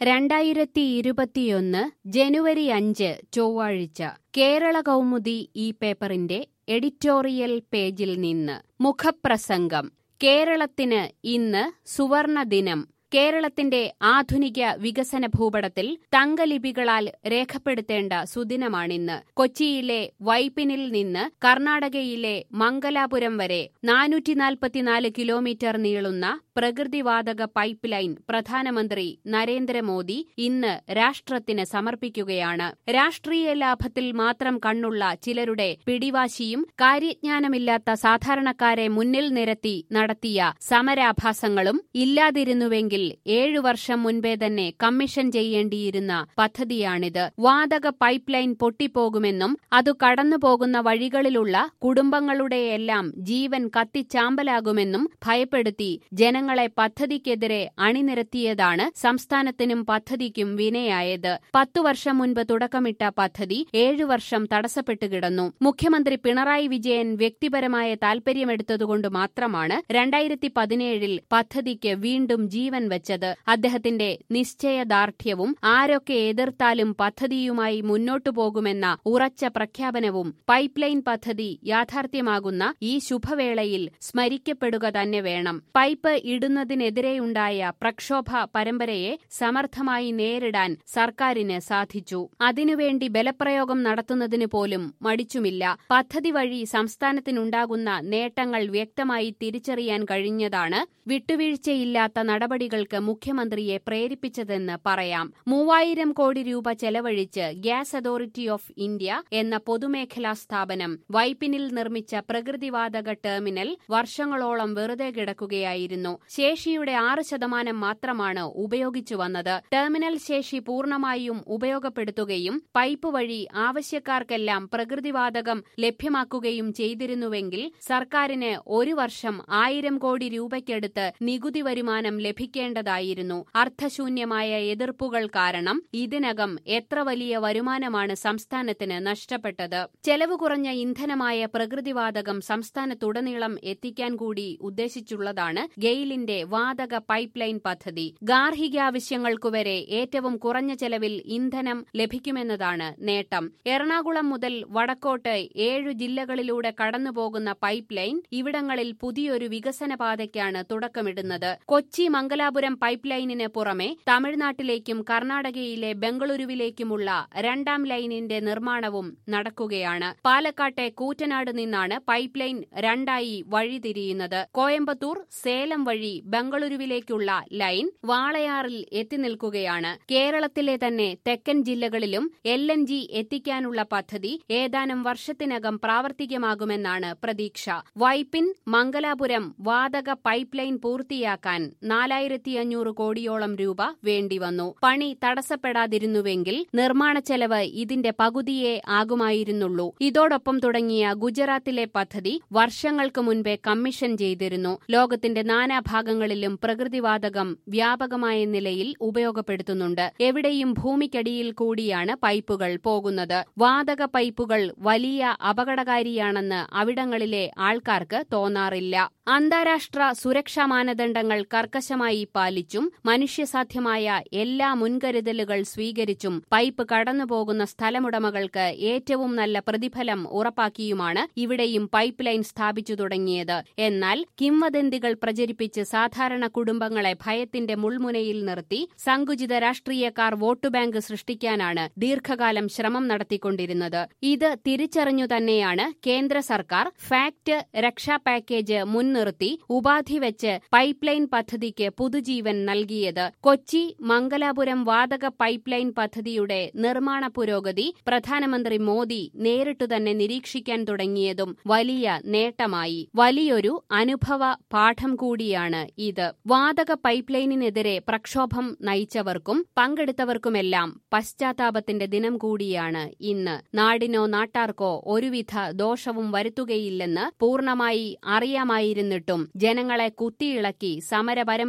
രണ്ടായിരത്തി ഇരുപത്തിയൊന്ന് ജനുവരി അഞ്ച് ചൊവ്വാഴ്ച കേരള കൗമുദി ഈ പേപ്പറിന്റെ എഡിറ്റോറിയൽ പേജിൽ നിന്ന് മുഖപ്രസംഗം കേരളത്തിന് ഇന്ന് സുവർണ ദിനം കേരളത്തിന്റെ ആധുനിക വികസന ഭൂപടത്തിൽ തങ്കലിപികളാൽ രേഖപ്പെടുത്തേണ്ട സുദിനമാണിന്ന് കൊച്ചിയിലെ വൈപ്പിനിൽ നിന്ന് കർണാടകയിലെ മംഗലാപുരം വരെ നാനൂറ്റിനാൽപ്പത്തിനാല് കിലോമീറ്റർ നീളുന്ന പ്രകൃതിവാതക പൈപ്പ് ലൈൻ പ്രധാനമന്ത്രി നരേന്ദ്രമോദി ഇന്ന് രാഷ്ട്രത്തിന് സമർപ്പിക്കുകയാണ് രാഷ്ട്രീയ ലാഭത്തിൽ മാത്രം കണ്ണുള്ള ചിലരുടെ പിടിവാശിയും കാര്യജ്ഞാനമില്ലാത്ത സാധാരണക്കാരെ മുന്നിൽ നിരത്തി നടത്തിയ സമരാഭാസങ്ങളും ഇല്ലാതിരുന്നുവെങ്കിൽ ഏഴു വർഷം മുൻപേ തന്നെ കമ്മീഷൻ ചെയ്യേണ്ടിയിരുന്ന പദ്ധതിയാണിത് വാതക പൈപ്പ് ലൈൻ പൊട്ടിപ്പോകുമെന്നും അതു കടന്നുപോകുന്ന വഴികളിലുള്ള കുടുംബങ്ങളുടെയെല്ലാം ജീവൻ കത്തിച്ചാമ്പലാകുമെന്നും ഭയപ്പെടുത്തി ജനങ്ങളെ പദ്ധതിക്കെതിരെ അണിനിരത്തിയതാണ് സംസ്ഥാനത്തിനും പദ്ധതിക്കും വിനയായത് പത്തു വർഷം മുൻപ് തുടക്കമിട്ട പദ്ധതി ഏഴു വർഷം തടസ്സപ്പെട്ടു കിടന്നു മുഖ്യമന്ത്രി പിണറായി വിജയൻ വ്യക്തിപരമായ താൽപര്യമെടുത്തതുകൊണ്ട് മാത്രമാണ് രണ്ടായിരത്തി പതിനേഴിൽ പദ്ധതിക്ക് വീണ്ടും ജീവൻ വെച്ചത് അദ്ദേഹത്തിന്റെ നിശ്ചയദാർഢ്യവും ആരൊക്കെ എതിർത്താലും പദ്ധതിയുമായി മുന്നോട്ടു പോകുമെന്ന ഉറച്ച പ്രഖ്യാപനവും പൈപ്പ് ലൈൻ പദ്ധതി യാഥാർത്ഥ്യമാകുന്ന ഈ ശുഭവേളയിൽ സ്മരിക്കപ്പെടുക തന്നെ വേണം പൈപ്പ് ഇടുന്നതിനെതിരെയുണ്ടായ പ്രക്ഷോഭ പരമ്പരയെ സമർത്ഥമായി നേരിടാൻ സർക്കാരിന് സാധിച്ചു അതിനുവേണ്ടി ബലപ്രയോഗം നടത്തുന്നതിന് പോലും മടിച്ചുമില്ല പദ്ധതി വഴി സംസ്ഥാനത്തിനുണ്ടാകുന്ന നേട്ടങ്ങൾ വ്യക്തമായി തിരിച്ചറിയാൻ കഴിഞ്ഞതാണ് വിട്ടുവീഴ്ചയില്ലാത്ത നടപടികൾക്ക് മുഖ്യമന്ത്രിയെ പ്രേരിപ്പിച്ചതെന്ന് പറയാം മൂവായിരം കോടി രൂപ ചെലവഴിച്ച് ഗ്യാസ് അതോറിറ്റി ഓഫ് ഇന്ത്യ എന്ന പൊതുമേഖലാ സ്ഥാപനം വൈപ്പിനിൽ നിർമ്മിച്ച പ്രകൃതിവാതക ടെർമിനൽ വർഷങ്ങളോളം വെറുതെ കിടക്കുകയായിരുന്നു ശേഷിയുടെ ആറ് ശതമാനം മാത്രമാണ് ഉപയോഗിച്ചു വന്നത് ടെർമിനൽ ശേഷി പൂർണ്ണമായും ഉപയോഗപ്പെടുത്തുകയും പൈപ്പ് വഴി ആവശ്യക്കാർക്കെല്ലാം പ്രകൃതിവാതകം ലഭ്യമാക്കുകയും ചെയ്തിരുന്നുവെങ്കിൽ സർക്കാരിന് ഒരു വർഷം ആയിരം കോടി രൂപയ്ക്കടുത്ത് നികുതി വരുമാനം ലഭിക്കേണ്ടതായിരുന്നു അർത്ഥശൂന്യമായ എതിർപ്പുകൾ കാരണം ഇതിനകം എത്ര വലിയ വരുമാനമാണ് സംസ്ഥാനത്തിന് നഷ്ടപ്പെട്ടത് ചെലവ് കുറഞ്ഞ ഇന്ധനമായ പ്രകൃതിവാതകം സംസ്ഥാനത്തുടനീളം എത്തിക്കാൻ കൂടി ഉദ്ദേശിച്ചുള്ളതാണ് ഗെയിലിന്റെ വാതക പൈപ്പ് ലൈൻ പദ്ധതി ഗാർഹികാവശ്യങ്ങൾക്കുവരെ ഏറ്റവും കുറഞ്ഞ ചെലവിൽ ഇന്ധനം ലഭിക്കുമെന്നതാണ് നേട്ടം എറണാകുളം മുതൽ വടക്കോട്ട് ഏഴു ജില്ലകളിലൂടെ കടന്നുപോകുന്ന പൈപ്പ് ലൈൻ ഇവിടങ്ങളിൽ പുതിയൊരു വികസന പാതയ്ക്കാണ് തുടക്കമിടുന്നത് കൊച്ചി മംഗലാപുരം പൈപ്പ് ലൈനിന് പുറമെ തമിഴ്നാട്ടിലേക്കും കർണാടകയിലെ ബംഗളൂരുവിലേക്കുമുള്ള രണ്ടാം ലൈനിന്റെ നിർമ്മാണവും നടക്കുകയാണ് പാലക്കാട്ടെ കൂറ്റനാട് നിന്നാണ് പൈപ്പ് ലൈൻ രണ്ടായി വഴിതിരിയുന്നത് കോയമ്പത്തൂർ സേലം വഴി ബംഗളൂരുവിലേക്കുള്ള ലൈൻ വാളയാറിൽ എത്തി നിൽക്കുകയാണ് കേരളത്തിലെ തന്നെ തെക്കൻ ജില്ലകളിലും എൽ എൻ ജി എത്തിക്കാനുള്ള പദ്ധതി ഏതാനും വർഷത്തിനകം പ്രാവർത്തികമാകുമെന്നാണ് പ്രതീക്ഷ വൈപ്പിൻ മംഗലാപുരം വാതക പൈപ്പ് ലൈൻ പൂർത്തിയാക്കാൻ നാലായിരത്തി അഞ്ഞൂറ് കോടിയോളം രൂപ വേണ്ടിവന്നു പണി തടസ്സപ്പെടാതിരുന്നുവെങ്കിൽ നിർമ്മാണ ചെലവ് ഇതിന്റെ പകുതിയേ ആകുമായിരുന്നുള്ളൂ ഇതോടൊപ്പം തുടങ്ങിയ ഗുജറാത്തിലെ പദ്ധതി വർഷങ്ങൾക്ക് മുൻപേ കമ്മീഷൻ ചെയ്തിരുന്നു ലോകത്തിന്റെ നാനാഭാഗങ്ങളിലും പ്രകൃതിവാതകം വ്യാപകമായ നിലയിൽ ഉപയോഗപ്പെടുത്തുന്നുണ്ട് എവിടെയും ഭൂമിക്കടിയിൽ കൂടിയാണ് പൈപ്പുകൾ പോകുന്നത് വാതക പൈപ്പുകൾ വലിയ അപകടകാരിയാണെന്ന് അവിടങ്ങളിലെ ആൾക്കാർക്ക് തോന്നാറില്ല അന്താരാഷ്ട്ര സുരക്ഷാ മാനദണ്ഡങ്ങൾ കർക്കശമായി പാലിച്ചും മനുഷ്യസാധ്യമായ എല്ലാ മുൻകരുതലുകൾ സ്വീകരിച്ചും പൈപ്പ് കടന്നുപോകുന്ന സ്ഥലമുടമകൾക്ക് ഏറ്റവും നല്ല പ്രതിഫലം ഉറപ്പാക്കിയുമാണ് ഇവിടെയും പൈപ്പ് ലൈൻ സ്ഥാപിച്ചു തുടങ്ങിയത് എന്നാൽ കിംവദന്തികൾ പ്രചരിപ്പിച്ച് സാധാരണ കുടുംബങ്ങളെ ഭയത്തിന്റെ മുൾമുനയിൽ നിർത്തി സങ്കുചിത രാഷ്ട്രീയക്കാർ വോട്ടുബാങ്ക് സൃഷ്ടിക്കാനാണ് ദീർഘകാലം ശ്രമം നടത്തിക്കൊണ്ടിരുന്നത് ഇത് തിരിച്ചറിഞ്ഞു തന്നെയാണ് കേന്ദ്ര സർക്കാർ ഫാക്ട് രക്ഷാ പാക്കേജ് മുൻനിർത്തി ഉപാധി വെച്ച് പൈപ്പ് ലൈൻ പദ്ധതിക്ക് പുതുജീവൻ നൽകിയത് കൊച്ചി മംഗലാപുരം വാതക പൈപ്പ് ലൈൻ പദ്ധതിയുടെ നിർമ്മാണ പുരോഗതി പ്രധാനമന്ത്രി മോദി നേരിട്ടു തന്നെ നിരീക്ഷിക്കാൻ തുടങ്ങിയതും വലിയ നേട്ടമായി വലിയൊരു അനുഭവ പാഠം കൂടിയാണ് ഇത് വാതക പൈപ്പ് ലൈനിനെതിരെ പ്രക്ഷോഭം നയിച്ചവർക്കും പങ്കെടുത്തവർക്കുമെല്ലാം പശ്ചാത്താപത്തിന്റെ ദിനം കൂടിയാണ് ഇന്ന് നാടിനോ നാട്ടാർക്കോ ഒരുവിധ ദോഷവും വരുത്തുകയില്ലെന്ന് പൂർണ്ണമായി അറിയാമായിരുന്നിട്ടും ജനങ്ങളെ കുത്തിയിളക്കി സമര പരമ്പരകൾ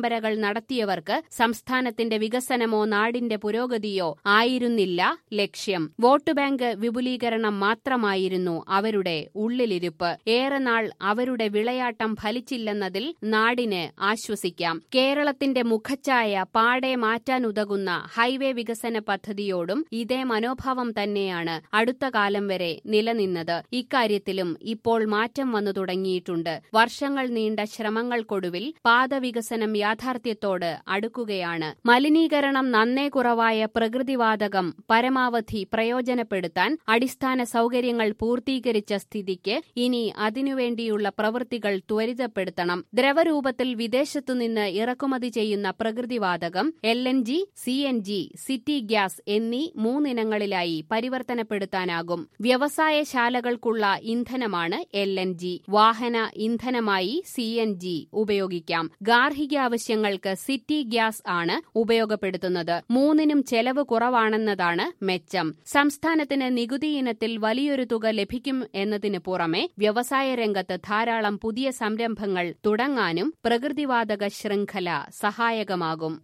നടത്തിയവർക്ക് സംസ്ഥാനത്തിന്റെ വികസനമോ നാടിന്റെ പുരോഗതിയോ ആയിരുന്നില്ല ലക്ഷ്യം വോട്ട് ബാങ്ക് വിപുലീകരണം മാത്രമായിരുന്നു അവരുടെ ഉള്ളിലിരുപ്പ് ഏറെ നാൾ അവരുടെ വിളയാട്ടം ഫലിച്ചില്ലെന്നതിൽ നാടിന് ആശ്വസിക്കാം കേരളത്തിന്റെ മുഖച്ഛായ പാടെ മാറ്റാനുതകുന്ന ഹൈവേ വികസന പദ്ധതിയോടും ഇതേ മനോഭാവം തന്നെയാണ് അടുത്ത കാലം വരെ നിലനിന്നത് ഇക്കാര്യത്തിലും ഇപ്പോൾ മാറ്റം വന്നു തുടങ്ങിയിട്ടുണ്ട് വർഷങ്ങൾ നീണ്ട ശ്രമങ്ങൾക്കൊടുവിൽ പാതവികസനം യാഥാർത്ഥ്യത്തോട് അടുക്കുകയാണ് മലിനീകരണം നന്നേ കുറവായ പ്രകൃതിവാതകം പരമാവധി പ്രയോജനപ്പെടുത്താൻ അടിസ്ഥാന സൗകര്യങ്ങൾ പൂർത്തീകരിച്ച സ്ഥിതിക്ക് ഇനി അതിനുവേണ്ടിയുള്ള പ്രവൃത്തികൾ ത്വരിതപ്പെടുത്തണം ദ്രവരൂപത്തിൽ വിദേശത്തുനിന്ന് ഇറക്കുമതി ചെയ്യുന്ന പ്രകൃതിവാതകം L N G C N G city gas എന്നീ മൂന്നിനങ്ങളിലായി പരിവർത്തനപ്പെടുത്താനാകും വ്യവസായശാലകൾക്കുള്ള ഇന്ധനമാണ് എൽ എൻ ജി വാഹന ഇന്ധനമായി സി എൻ ജി ഉപയോഗിക്കാം ഗാർഹിക ആവശ്യങ്ങൾക്ക് സിറ്റി ഗ്യാസ് ആണ് ഉപയോഗപ്പെടുത്തുന്നത് മൂന്നിനും ചെലവ് കുറവാണെന്നതാണ് മെച്ചം സംസ്ഥാനത്തിന് നികുതി ഇനത്തിൽ വലിയൊരു തുക ലഭിക്കും എന്നതിന് പുറമെ വ്യവസായ രംഗത്ത് ധാരാളം പുതിയ സംരംഭങ്ങൾ തുടങ്ങാനും പ്രകൃതിവാതക ശൃംഖല സഹായകമാകും